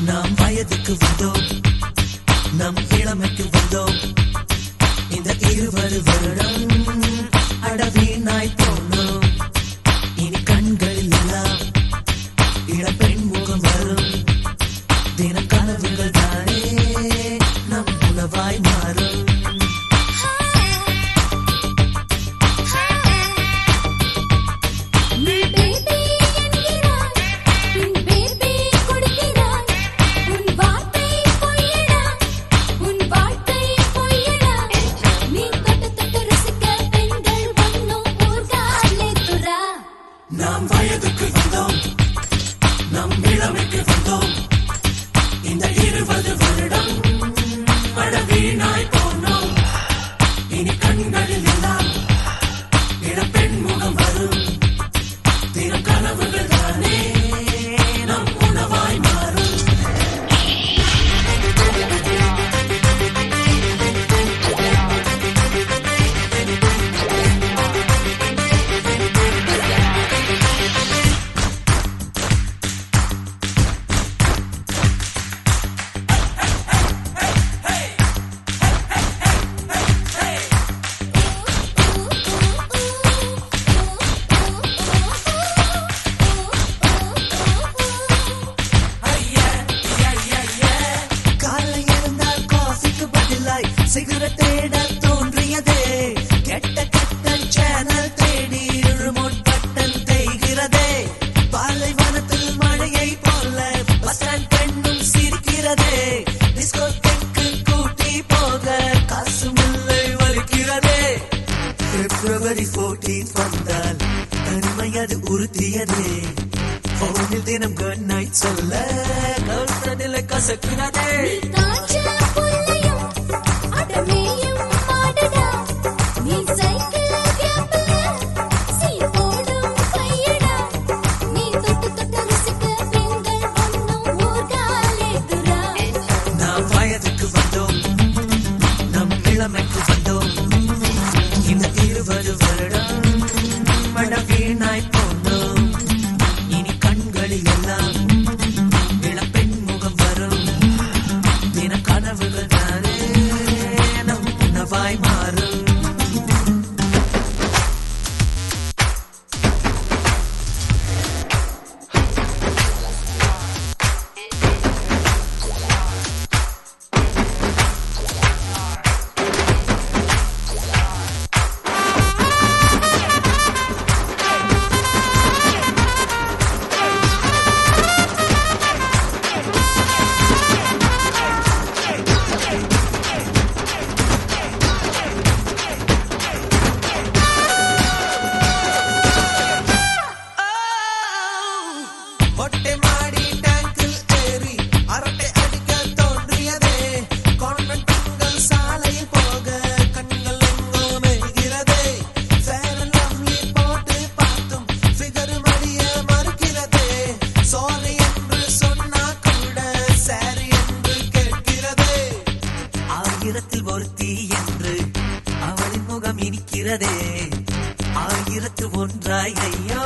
நாம் வயதுக்கு வந்தோம் நம் இளமைக்கு வந்தோம் இந்த இருபது வருடம் அடவீனாய் போனோம் இனி கண்களில் எல்லாம் இளப்பெண் முகம் வரும் தினம் கனவுகள் தானே நம் உணவாய் மாறும் நீ பேபி என்கிறாய் உன் பேபி கொடுக்கிறாய் உன் வார்த்தை பொய்யடா உன் வாழ்க்கை பொய்யடா நீ தொட்டு தொட்டு ரசிக்க பெண்கள் வண்ணம் ஊர்காலே துரா நாம் வயதுக்கு வந்தோம் நம் இளமைக்கு வந்தோம் இந்த இருபது வருடம் மழவீணாய் போனோம் இனி கண்களில் எல்லாம் இளப்பெண் முகம் வரும் தினம் கனவுகள் தானே நம் உணவாய் மாறும் காலை எழுந்தால் காஃபிக்கு பதிலாய் சிகரெட் தேட தோன்றியதே கெட்ட கெட்ட சேனல் தேடி ரிமோட் பட்டன் தேய்கிறதே பாலைவனத்தில் மழையை போல பஸ் ஸ்டாண்ட் பெண்ணும் சிரிக்கிறதே டிஸ்கோ டெக்கு கூட்டி போக காசு முல்லை வலிக்கிறதே பிப்ரவரி 14 வந்தால் தனிமை அது உறுத்தியதே போனில் தினம் குட் நைட் சொல்ல கவுசனில கசக்குனதே காஞ்ச புல்லையும் அடமேயும் மாடடா நீ சைக்கிள் கேப்ல சீ போடும் கையடா நீ தொட்டு தொட்டு ரசிக்க பெண்கள் வண்ணம் ஊர்காலே துரா நாம் வயதுக்கு வந்தோம் நம் இளமைக்கு வந்தோம் இந்த இருபது வருடம் மழ வீணாய் போனோம் இனி கண்களில் எல்லாம் இளப்பெண் முகம் வரும் தின கனவுகள் தானே நம் உணவாய் மாறும் ಹೊಟ್ಟೆ ಮಾಡಿ ಟ್ಯಾಂಕಿಲ್ ಏರಿ அரட்டை அடிக்க தோன்றியதே கான்வென்ட் பெண்கள் சாலையில் போக கண்கள் எங்கோ மெய்கிறதே ஃபேர் அண்ட் லவ்லி போட்டு பார்த்தும் ஃபிகர் மடிய மறுக்கிறதே சாரி என்று சொன்னா கூட சாரி என்று கேட்கிறதே ஆயிரத்தில் ஒருத்தி என்று அவளின் முகம் இனிக்கிறதே ஆயிரத்து ஒன்றாய் ஐயா